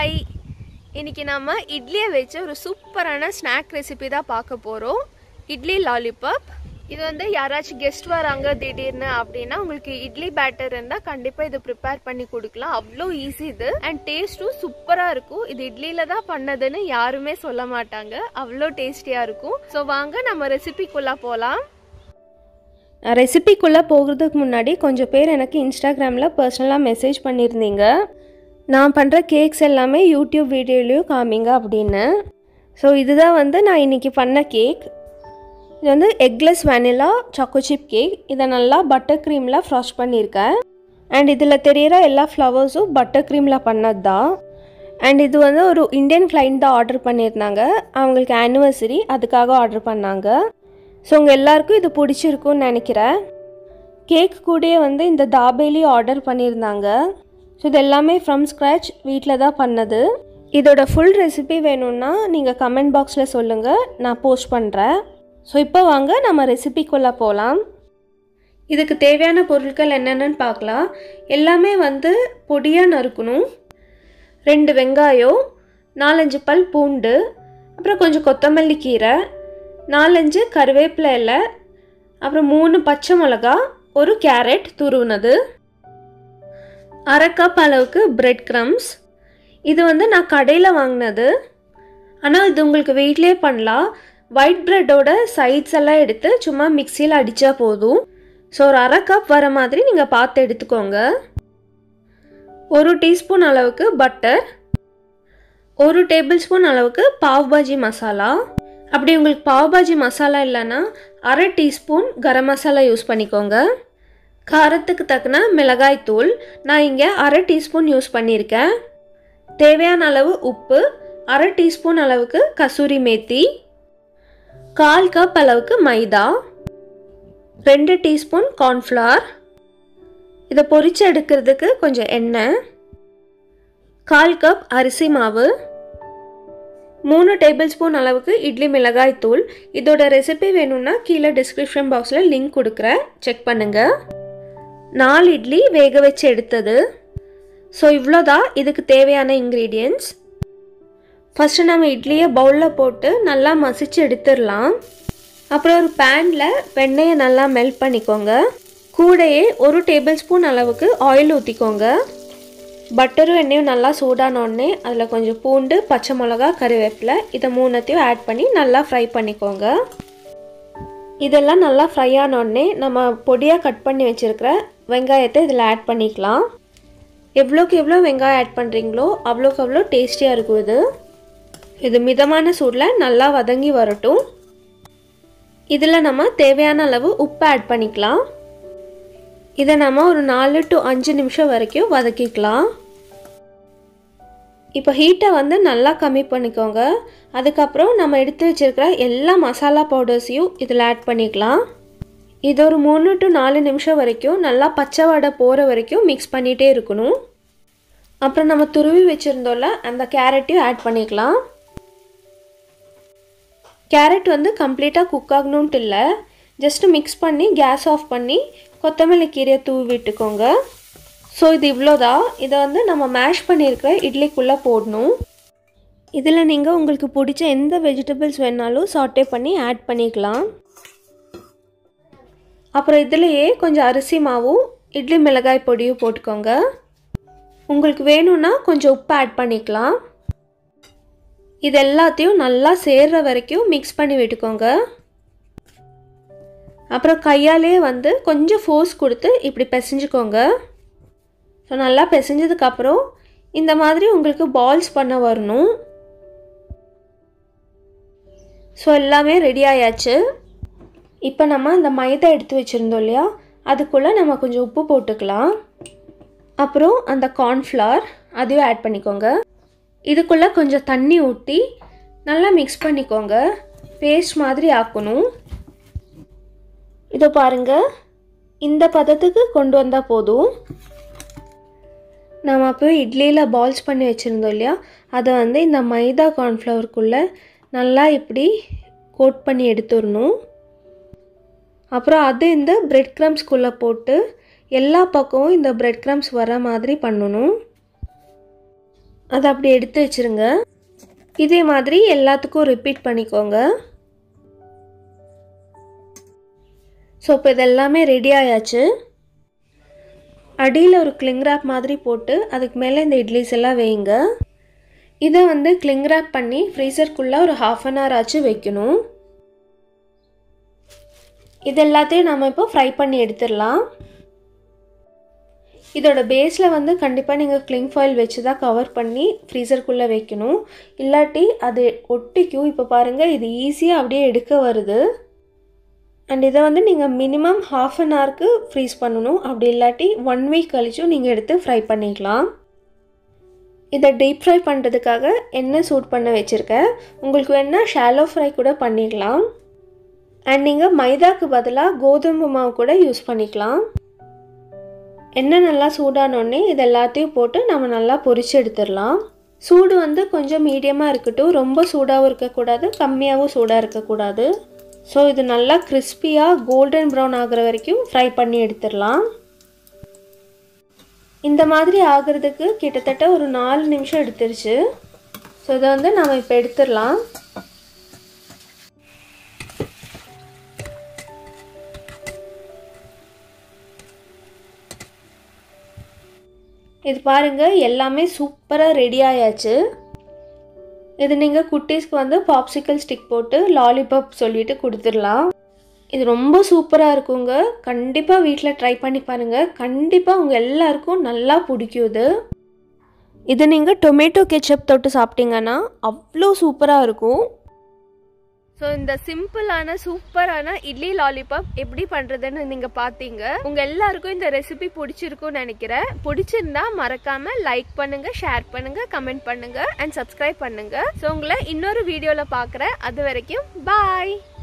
hi இன்னைக்கு நம்ம இட்லியை வச்சு ஒரு சூப்பரான ஸ்நாக் ரெசிபி தான் பார்க்க போகிறோம் இட்லி லாலிபாப் இது வந்து யாராச்சும் கெஸ்ட் வராங்க திடீர்னு அப்படின்னா உங்களுக்கு இட்லி பேட்டர் இருந்தால் கண்டிப்பாக இது ப்ரிப்பேர் பண்ணி கொடுக்கலாம் அவ்வளோ ஈஸி இது அண்ட் டேஸ்ட்டும் சூப்பராக இருக்கும் இது இட்லியில தான் பண்ணதுன்னு யாருமே சொல்ல மாட்டாங்க அவ்வளோ டேஸ்டியாக இருக்கும் ஸோ வாங்க நம்ம ரெசிபிக்குள்ளே போகலாம் ரெசிபிக்குள்ளே போகிறதுக்கு முன்னாடி கொஞ்சம் பேர் எனக்கு இன்ஸ்டாகிராமில் பர்சனலாக மெசேஜ் பண்ணியிருந்தீங்க நான் பண்ணுற கேக்ஸ் எல்லாமே யூடியூப் வீடியோலையும் காமிங்க அப்படின்னு ஸோ இதுதான் வந்து நான் இன்றைக்கி பண்ண கேக் இது வந்து eggless vanilla choco chip cake இதை நல்லா பட்டர் க்ரீமில் ஃப்ராஸ்ட் பண்ணியிருக்கேன் அண்ட் இதில் தெரியிற எல்லா ஃப்ளவர்ஸும் பட்டர் க்ரீமில் பண்ணது தான் அண்ட் இது வந்து ஒரு இந்தியன் கிளைண்ட் தான் ஆர்டர் பண்ணியிருந்தாங்க அவங்களுக்கு ஆனிவர்சரி அதுக்காக ஆர்டர் பண்ணாங்க ஸோ உங்கள் எல்லாருக்கும் இது பிடிச்சிருக்குன்னு நினைக்கிறேன் கேக் கூடயே வந்து இந்த தாபேலி ஆர்டர் பண்ணியிருந்தாங்க ஸோ இது எல்லாமே ஃப்ரம் ஸ்க்ராச் வீட்டில் தான் பண்ணது இதோட ஃபுல் ரெசிபி வேணும்னா நீங்கள் கமெண்ட் பாக்ஸில் சொல்லுங்கள் நான் போஸ்ட் பண்ணுறேன் ஸோ இப்போ வாங்க நம்ம ரெசிபிக்குள்ளே போகலாம் இதுக்கு தேவையான பொருட்கள் என்னென்னு பார்க்கலாம் எல்லாமே வந்து பொடியாக நறுக்கணும் ரெண்டு வெங்காயம் நாலஞ்சு பல் பூண்டு அப்புறம் கொஞ்சம் கொத்தமல்லி கீரை நாலஞ்சு கருவேப்பிலை இலை அப்புறம் மூணு பச்சை மிளகா ஒரு கேரட் துருவுனது அரை கப் அளவுக்கு பிரெட் க்ரம்ஸ் இது வந்து நான் கடையில் வாங்கினது ஆனால் இது உங்களுக்கு வீட்லேயே பண்ணலாம் ஒயிட் ப்ரெட்டோட சைட்ஸ் எல்லாம் எடுத்து சும்மா மிக்சியில் அடித்தா போதும் ஸோ ஒரு அரை கப் வர மாதிரி நீங்கள் பார்த்து எடுத்துக்கோங்க ஒரு டீஸ்பூன் அளவுக்கு பட்டர் ஒரு டேபிள் ஸ்பூன் அளவுக்கு பாவ் பாஜி மசாலா அப்படி உங்களுக்கு பாவ் பாஜி மசாலா இல்லைன்னா அரை டீஸ்பூன் கரம் மசாலா யூஸ் பண்ணிக்கோங்க காரத்துக்கு தக்கன மிளகாய் தூள் நான் இங்கே அரை டீஸ்பூன் யூஸ் பண்ணியிருக்கேன் தேவையான அளவு உப்பு அரை டீஸ்பூன் அளவுக்கு கசூரி மேத்தி கால் கப் அளவுக்கு மைதா ரெண்டு டீஸ்பூன் கார்ன்ஃப்ளவர் இதை பொரிச்சு எடுக்கிறதுக்கு கொஞ்சம் எண்ணெய் கால் கப் அரிசி மாவு மூணு டேபிள் ஸ்பூன் அளவுக்கு இட்லி மிளகாய் தூள் இதோட ரெசிபி வேணும்னா கீழே டிஸ்கிரிப்ஷன் பாக்ஸில் லிங்க் கொடுக்குறேன் செக் பண்ணுங்கள் நாலு இட்லி வேக வச்சு எடுத்தது ஸோ இவ்வளோதான் இதுக்கு தேவையான இன்க்ரீடியன்ட்ஸ் ஃபஸ்ட்டு நம்ம இட்லியை பவுலில் போட்டு நல்லா மசிச்சு எடுத்துடலாம் அப்புறம் ஒரு பேனில் வெண்ணெயை நல்லா மெல்ட் பண்ணிக்கோங்க கூடையே ஒரு டேபிள் ஸ்பூன் அளவுக்கு ஆயில் ஊற்றிக்கோங்க பட்டரும் எண்ணெயும் நல்லா சூடானோடனே அதில் கொஞ்சம் பூண்டு பச்சை மிளகா கருவேப்பிலை இதை மூணுத்தையும் ஆட் பண்ணி நல்லா ஃப்ரை பண்ணிக்கோங்க இதெல்லாம் நல்லா ஃப்ரை ஆனோடனே நம்ம பொடியாக கட் பண்ணி வச்சுருக்கிற வெங்காயத்தை இதில் ஆட் பண்ணிக்கலாம் எவ்வளோக்கு எவ்வளோ வெங்காயம் ஆட் பண்ணுறீங்களோ அவ்வளோக்கு அவ்வளோ டேஸ்டியாக இருக்கும் இது இது மிதமான சூடில் நல்லா வதங்கி வரட்டும் இதில் நம்ம தேவையான அளவு உப்பு ஆட் பண்ணிக்கலாம் இதை நம்ம ஒரு நாலு டு அஞ்சு நிமிஷம் வரைக்கும் வதக்கிக்கலாம் இப்போ ஹீட்டை வந்து நல்லா கம்மி பண்ணிக்கோங்க அதுக்கப்புறம் நம்ம எடுத்து வச்சுருக்கிற எல்லா மசாலா பவுடர்ஸையும் இதில் ஆட் பண்ணிக்கலாம் இது ஒரு மூணு டு நாலு நிமிஷம் வரைக்கும் நல்லா பச்சை வடை போகிற வரைக்கும் மிக்ஸ் பண்ணிகிட்டே இருக்கணும் அப்புறம் நம்ம துருவி வச்சுருந்தோம்ல அந்த கேரட்டையும் ஆட் பண்ணிக்கலாம் கேரட் வந்து கம்ப்ளீட்டாக குக் ஆகணுன்ட்டு இல்லை ஜஸ்ட்டு மிக்ஸ் பண்ணி கேஸ் ஆஃப் பண்ணி கொத்தமல்லி கீரையை தூவி விட்டுக்கோங்க ஸோ இது இவ்வளோதான் இதை வந்து நம்ம மேஷ் பண்ணியிருக்கிற இட்லிக்குள்ளே போடணும் இதில் நீங்கள் உங்களுக்கு பிடிச்ச எந்த வெஜிடபிள்ஸ் வேணாலும் சாட்டே பண்ணி ஆட் பண்ணிக்கலாம் அப்புறம் இதுலேயே கொஞ்சம் அரிசி மாவும் இட்லி மிளகாய் பொடியும் போட்டுக்கோங்க உங்களுக்கு வேணும்னா கொஞ்சம் உப்பு ஆட் பண்ணிக்கலாம் இது எல்லாத்தையும் நல்லா சேர்ற வரைக்கும் மிக்ஸ் பண்ணி விட்டுக்கோங்க அப்புறம் கையாலே வந்து கொஞ்சம் ஃபோர்ஸ் கொடுத்து இப்படி பிசைஞ்சுக்கோங்க ஸோ நல்லா பிசைஞ்சதுக்கப்புறம் இந்த மாதிரி உங்களுக்கு பால்ஸ் பண்ண வரணும் ஸோ எல்லாமே ரெடி ஆயாச்சு இப்போ நம்ம அந்த மைதா எடுத்து வச்சுருந்தோம் இல்லையா அதுக்குள்ளே நம்ம கொஞ்சம் உப்பு போட்டுக்கலாம் அப்புறம் அந்த கார்ன்ஃப்ளவர் அதையும் ஆட் பண்ணிக்கோங்க இதுக்குள்ளே கொஞ்சம் தண்ணி ஊற்றி நல்லா மிக்ஸ் பண்ணிக்கோங்க பேஸ்ட் மாதிரி ஆக்கணும் இதோ பாருங்கள் இந்த பதத்துக்கு கொண்டு வந்தால் போதும் நம்ம அப்போ இட்லியில் பால்ஸ் பண்ணி வச்சுருந்தோம் இல்லையா அதை வந்து இந்த மைதா கார்ன்ஃப்ளவருக்குள்ளே நல்லா இப்படி கோட் பண்ணி எடுத்துடணும் அப்புறம் அது இந்த பிரெட் க்ரம்ஸ்குள்ளே போட்டு எல்லா பக்கமும் இந்த பிரெட் க்ரம்ஸ் வர மாதிரி பண்ணணும் அதை அப்படி எடுத்து வச்சுருங்க இதே மாதிரி எல்லாத்துக்கும் ரிப்பீட் பண்ணிக்கோங்க ஸோ இப்போ இதெல்லாமே ரெடி ஆயாச்சு அடியில் ஒரு கிளிங் ரேப் மாதிரி போட்டு அதுக்கு மேலே இந்த இட்லிஸ் எல்லாம் வைங்க இதை வந்து கிளிங் ரேப் பண்ணி ஃப்ரீசர்க்குள்ளே ஒரு ஹாஃப் அன் ஹவர் ஆச்சு வைக்கணும் இது எல்லாத்தையும் நம்ம இப்போ ஃப்ரை பண்ணி எடுத்துடலாம் இதோட பேஸில் வந்து கண்டிப்பாக நீங்கள் கிளிங் ஃபாயில் வச்சு தான் கவர் பண்ணி ஃப்ரீசருக்குள்ளே வைக்கணும் இல்லாட்டி அது ஒட்டிக்கும் இப்போ பாருங்கள் இது ஈஸியாக அப்படியே எடுக்க வருது அண்ட் இதை வந்து நீங்கள் மினிமம் ஹாஃப் அன் ஹவருக்கு ஃப்ரீஸ் பண்ணணும் அப்படி இல்லாட்டி ஒன் வீக் கழிச்சும் நீங்கள் எடுத்து ஃப்ரை பண்ணிக்கலாம் இதை டீப் ஃப்ரை பண்ணுறதுக்காக எண்ணெய் சூட் பண்ண வச்சுருக்கேன் உங்களுக்கு வேணால் ஷாலோ ஃப்ரை கூட பண்ணிக்கலாம் அண்ட் நீங்கள் மைதாக்கு பதிலாக கோதுமை மாவு கூட யூஸ் பண்ணிக்கலாம் எண்ணெய் நல்லா சூடானோடனே இது எல்லாத்தையும் போட்டு நம்ம நல்லா பொரிச்சு எடுத்துடலாம் சூடு வந்து கொஞ்சம் மீடியமாக இருக்கட்டும் ரொம்ப சூடாகவும் இருக்கக்கூடாது கம்மியாகவும் சூடாக இருக்கக்கூடாது ஸோ இது நல்லா கிறிஸ்பியாக கோல்டன் ப்ரௌன் ஆகிற வரைக்கும் ஃப்ரை பண்ணி எடுத்துடலாம் இந்த மாதிரி ஆகிறதுக்கு கிட்டத்தட்ட ஒரு நாலு நிமிஷம் எடுத்துருச்சு ஸோ இதை வந்து நம்ம இப்போ எடுத்துடலாம் இது பாருங்கள் எல்லாமே சூப்பராக ரெடி ஆயாச்சு இது நீங்கள் குட்டீஸ்க்கு வந்து பாப்சிக்கல் ஸ்டிக் போட்டு லாலிபாப் சொல்லிட்டு கொடுத்துடலாம் இது ரொம்ப சூப்பராக இருக்குங்க கண்டிப்பாக வீட்டில் ட்ரை பண்ணி பாருங்கள் கண்டிப்பாக உங்கள் எல்லாருக்கும் நல்லா பிடிக்கும் இது இது நீங்கள் டொமேட்டோ கெச்சப் தொட்டு சாப்பிட்டீங்கன்னா அவ்வளோ சூப்பராக இருக்கும் ஸோ இந்த சிம்பிளான சூப்பரான இட்லி லாலிபாப் எப்படி பண்ணுறதுன்னு நீங்கள் பார்த்தீங்க உங்கள் எல்லாருக்கும் இந்த ரெசிபி பிடிச்சிருக்கும்னு நினைக்கிறேன் பிடிச்சிருந்தா மறக்காம லைக் பண்ணுங்க ஷேர் பண்ணுங்க கமெண்ட் பண்ணுங்க அண்ட் சப்ஸ்கிரைப் பண்ணுங்க ஸோ உங்களை இன்னொரு வீடியோவில் பார்க்குறேன் அது வரைக்கும் பாய்